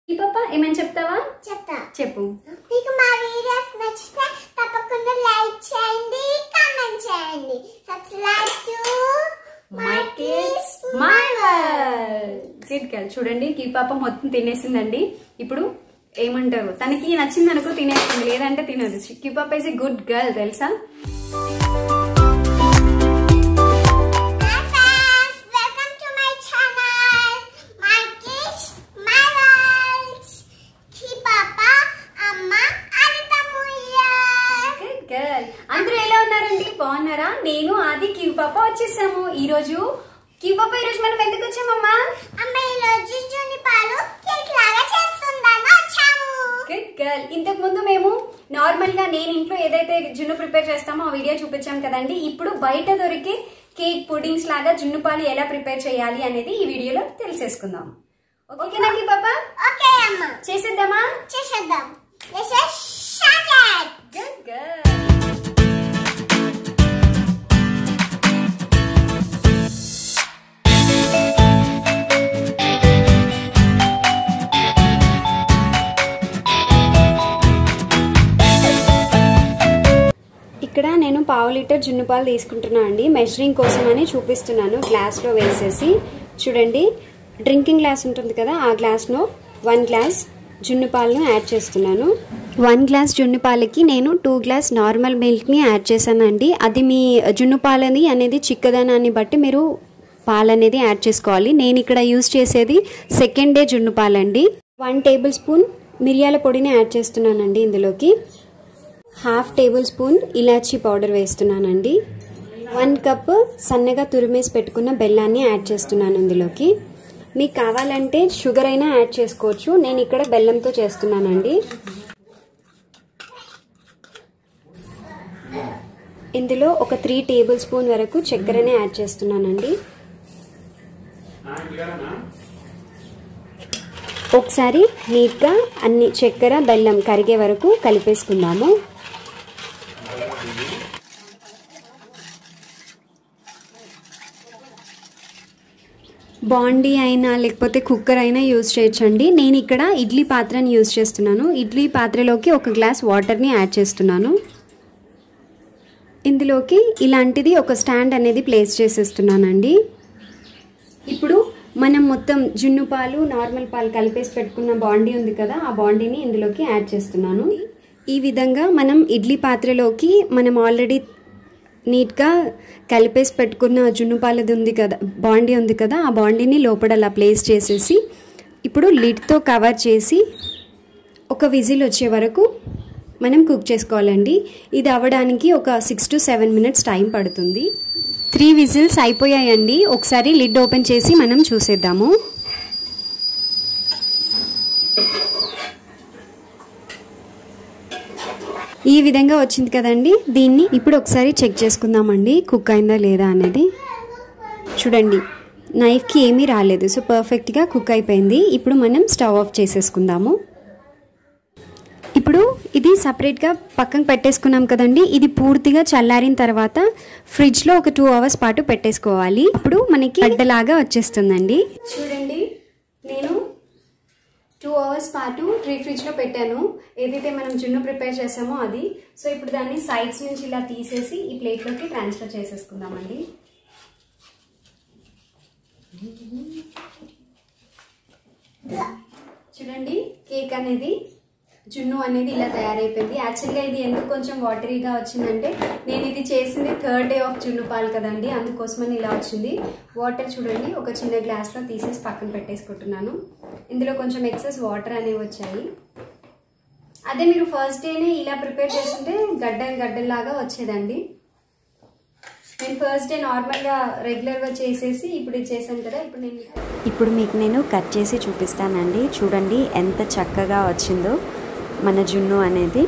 ఈ పాప ఏమైనా చెప్తావా చెప్తా చెప్పు మీకు మా వీడియోస్ నచ్చితే తప్పకుండా లైక్ చేయండి కామెంట్ చేయండి subscribe to my kids my good girl చూడండి ఈ పాప మొత్తం తినేసిందండి ఇప్పుడు ఏమంటారు తనకి నచ్చింది అనుకో తినేస్తుంది లేదంటే తినదు ఈ పాప ఇస్ ఎ గుడ్ గర్ల్ తెలుసా Hi friends, welcome to my channel. My kids, my world. Ki papa, amma, Anita Muya. Good girl అందరూ ఎలా ఉన్నారండి బాగున్నారా నేను ఆది క్యూ పాప వచ్చేసాము ఈ రోజు క్యూ పాప ఈ రోజు మనం ఎందుకు వచ్చామమ్మా అమ్మ ఈరోజు జున్ని పాలు కేక్ లాగా చేస్తుందని వచ్చాము గుడ్ గర్ల్ ఇంతకు ముందు మేము నార్మల్ గా నేను ఇంట్లో ఏదైతే జున్ను ప్రిపేర్ చేస్తామో ఆ వీడియో చూపించాం కదండి ఇప్పుడు బయట దొరికే కేక్ పుడింగ్స్ లాగా జున్ను పాలు ఎలా ప్రిపేర్ చేయాలి అనేది ఈ వీడియోలో తెలిసేసుకుందాం ఓకేనా కీ పాప ఓకే అమ్మ చేసేద్దామా చేసేద్దాం This is started. Good girl ఇక్కడ నేను పావు లీటర్ జున్ను పాలు తీసుకుంటున్నాను అండి మెజరింగ్ కోసం అని చూపిస్తున్నాను గ్లాస్లో వేసేసి చూడండి డ్రింకింగ్ గ్లాస్ ఉంటుంది కదా ఆ గ్లాస్లో వన్ గ్లాస్ జున్ను పాలను యాడ్ చేస్తున్నాను వన్ గ్లాస్ జున్ను పాలకి నేను టూ గ్లాస్ నార్మల్ మిల్క్ని యాడ్ చేశానండి అది మీ జున్ను పాలని అనేది చిక్కదనాన్ని బట్టి మీరు పాలు అనేది యాడ్ చేసుకోవాలి నేను ఇక్కడ యూస్ చేసేది సెకండ్ డే జున్ను పాలండి వన్ టేబుల్ స్పూన్ మిరియాల పొడిని యాడ్ చేస్తున్నానండి ఇందులోకి హాఫ్ టేబుల్ స్పూన్ ఇలాచీ పౌడర్ వేస్తున్నానండి వన్ కప్ సన్నగా తురిమేసి పెట్టుకున్న బెల్లాన్ని యాడ్ చేస్తున్నాను ఇందులోకి మీకు కావాలంటే షుగర్ అయినా యాడ్ చేసుకోవచ్చు నేను ఇక్కడ బెల్లంతో చేస్తున్నానండి ఇందులో ఒక త్రీ టేబుల్ స్పూన్ వరకు చక్కెరని యాడ్ చేస్తున్నానండి ఒకసారి నీట్గా అన్ని చక్కెర బెల్లం కరిగే వరకు కలిపేసుకుందాము బాండీ అయినా లేకపోతే కుక్కర్ అయినా యూజ్ చేయొచ్చండి నేను ఇక్కడ ఇడ్లీ పాత్రని యూజ్ చేస్తున్నాను ఇడ్లీ పాత్రలోకి ఒక గ్లాస్ వాటర్ని యాడ్ చేస్తున్నాను ఇందులోకి ఇలాంటిది ఒక స్టాండ్ అనేది ప్లేస్ చేసేస్తున్నానండి ఇప్పుడు మనం మొత్తం జున్ను పాలు నార్మల్ పాలు కలిపేసి పెట్టుకున్న బాండీ ఉంది కదా ఆ బాండీని ఇందులోకి యాడ్ చేస్తున్నాను ఈ విధంగా మనం ఇడ్లీ పాత్రలోకి మనం ఆల్రెడీ నీట్గా కలిపేసి పెట్టుకున్న జున్ను పాలది ఉంది కదా బాండీ ఉంది కదా ఆ బాండీని లోపల అలా ప్లేస్ చేసేసి ఇప్పుడు లిడ్తో కవర్ చేసి ఒక విజిల్ వచ్చే వరకు మనం కుక్ చేసుకోవాలండి ఇది అవ్వడానికి ఒక six to seven minutes time పడుతుంది త్రీ విజిల్స్ అయిపోయాయండి ఒకసారి లిడ్ ఓపెన్ చేసి మనం చూసేద్దాము ఈ విధంగా వచ్చింది కదండి దీన్ని ఇప్పుడు ఒకసారి చెక్ చేసుకుందామండి కుక్ అయిందా లేదా అనేది చూడండి నైఫ్కి ఏమీ రాలేదు సో పర్ఫెక్ట్గా కుక్ అయిపోయింది ఇప్పుడు మనం స్టవ్ ఆఫ్ చేసేసుకుందాము ఇప్పుడు ఇది సపరేట్గా పక్కన పెట్టేసుకున్నాం కదండి ఇది పూర్తిగా చల్లారిన తర్వాత ఫ్రిడ్జ్లో ఒక టూ అవర్స్ పాటు పెట్టేసుకోవాలి ఇప్పుడు మనకి అడ్డలాగా వచ్చేస్తుందండి చూడండి నేను టూ అవర్స్ పాటు డ్రీ ఫ్రిడ్జ్లో పెట్టాను ఏదైతే మనం జున్ను ప్రిపేర్ చేసామో అది సో ఇప్పుడు దాన్ని సైడ్స్ నుంచి ఇలా తీసేసి ఈ ప్లేట్లోకి ట్రాన్స్ఫర్ చేసేసుకుందామండి చూడండి కేక్ అనేది జున్ను అనేది ఇలా తయారైపోయింది యాక్చువల్గా ఇది ఎందుకు కొంచెం వాటరీగా వచ్చిందంటే నేను ఇది చేసింది థర్డ్ డే ఆఫ్ జున్ను పాలు కదండి అందుకోసమని ఇలా వచ్చింది వాటర్ చూడండి ఒక చిన్న గ్లాస్లో తీసేసి పక్కన పెట్టేసుకుంటున్నాను ఇందులో కొంచెం ఎక్సెస్ వాటర్ అనేవి వచ్చాయి అదే మీరు ఫస్ట్ డేనే ఇలా ప్రిపేర్ చేస్తుంటే గడ్డలు గడ్డల్లాగా వచ్చేదండి నేను ఫస్ట్ డే నార్మల్గా రెగ్యులర్గా చేసేసి ఇప్పుడు ఇది చేశాను కదా ఇప్పుడు నేను ఇప్పుడు మీకు నేను కట్ చేసి చూపిస్తానండి చూడండి ఎంత చక్కగా వచ్చిందో మన జున్ను అనేది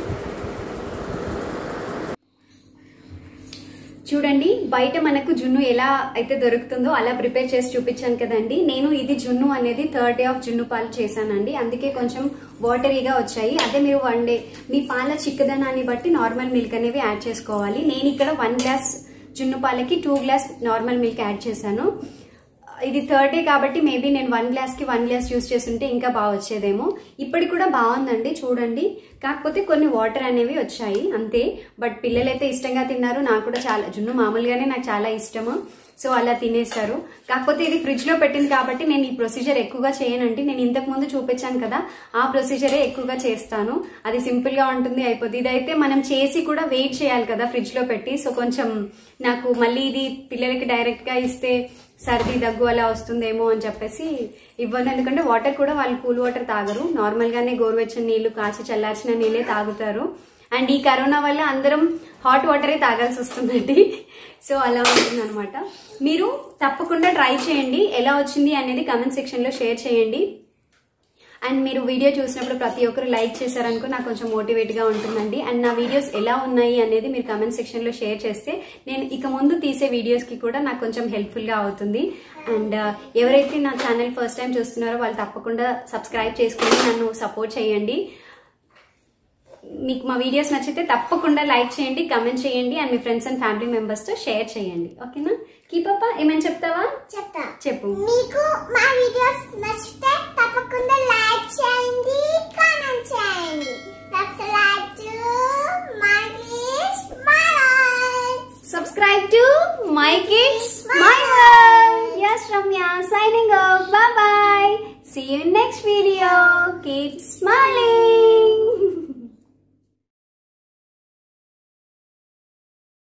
చూడండి బయట మనకు జున్ను ఎలా అయితే దొరుకుతుందో అలా ప్రిపేర్ చేసి చూపించాను కదండి నేను ఇది జున్ను అనేది థర్డ్ డే ఆఫ్ జున్ను పాలు చేశానండి అందుకే కొంచెం వాటరీగా వచ్చాయి అదే మీరు వన్ డే మీ పాల చిక్కదనాన్ని బట్టి నార్మల్ మిల్క్ అనేవి యాడ్ చేసుకోవాలి నేను ఇక్కడ వన్ గ్లాస్ జున్ను పాలకి two glass normal milk add చేశాను ఇది థర్డ్ డే కాబట్టి మేబీ నేను వన్ గ్లాస్ కి వన్ గ్లాస్ యూస్ చేస్తుంటే ఇంకా బాగా వచ్చేదేమో ఇప్పటికి కూడా బాగుందండి చూడండి కాకపోతే కొన్ని వాటర్ అనేవి వచ్చాయి అంతే బట్ పిల్లలైతే ఇష్టంగా తిన్నారు నాకు కూడా చాలా జున్ను మామూలుగానే నాకు చాలా ఇష్టము సో అలా తినేస్తారు కాకపోతే ఇది ఫ్రిడ్జ్ లో పెట్టింది కాబట్టి నేను ఈ ప్రొసీజర్ ఎక్కువగా చేయనండి నేను ఇంతకు ముందు చూపించాను కదా ఆ ప్రొసీజరే ఎక్కువగా చేస్తాను అది సింపుల్ గా ఉంటుంది అయిపోతుంది ఇదైతే మనం చేసి కూడా వెయిట్ చేయాలి కదా ఫ్రిడ్జ్ లో పెట్టి సో కొంచెం నాకు మళ్ళీ ఇది పిల్లలకి డైరెక్ట్ గా ఇస్తే సర్ది దగ్గు అలా వస్తుందేమో అని చెప్పేసి ఇవ్వను ఎందుకంటే వాటర్ కూడా వాళ్ళు కూల్ వాటర్ తాగరు నార్మల్ గానే గోరువెచ్చని నీళ్లు కాచి చల్లార్చిన నీళ్ళే తాగుతారు అండ్ ఈ కరోనా వల్ల అందరం హాట్ వాటరే తాగాల్సి వస్తుందండి సో అలా ఉంటుంది అనమాట మీరు తప్పకుండా ట్రై చేయండి ఎలా వచ్చింది అనేది కమెంట్ సెక్షన్ లో షేర్ చేయండి అండ్ మీరు వీడియో చూసినప్పుడు ప్రతి ఒక్కరు లైక్ చేశారనుకో నాకు కొంచెం మోటివేట్ గా ఉంటుందండి అండ్ నా వీడియోస్ ఎలా ఉన్నాయి అనేది మీరు కమెంట్ సెక్షన్ లో షేర్ చేస్తే నేను ఇక ముందు తీసే వీడియోస్ కి కూడా నాకు కొంచెం హెల్ప్ఫుల్ గా అవుతుంది అండ్ ఎవరైతే నా ఛానల్ ఫస్ట్ టైం చూస్తున్నారో వాళ్ళు తప్పకుండా సబ్స్క్రైబ్ చేసుకుని నన్ను సపోర్ట్ చేయండి మీకు మా వీడియోస్ నచ్చితే తప్పకుండా లైక్ చేయండి కమెంట్ చేయండి అండ్ మీ ఫ్రెండ్స్ అండ్ ఫ్యామిలీ మెంబర్స్ తో షేర్ చేయండి ఓకేనా కీపప్ప ఏమైనా చెప్తావా చెప్తా చెప్పు మీకు మా వీడియోస్ నచ్చితే తప్పకుండా లైక్ చేయండి కామెంట్ చేయండి సబ్స్క్రైబ్ టు మగీస్ మలైస్ subscribe to my kids my world yes ramya signing off bye bye see you in next video keep smiling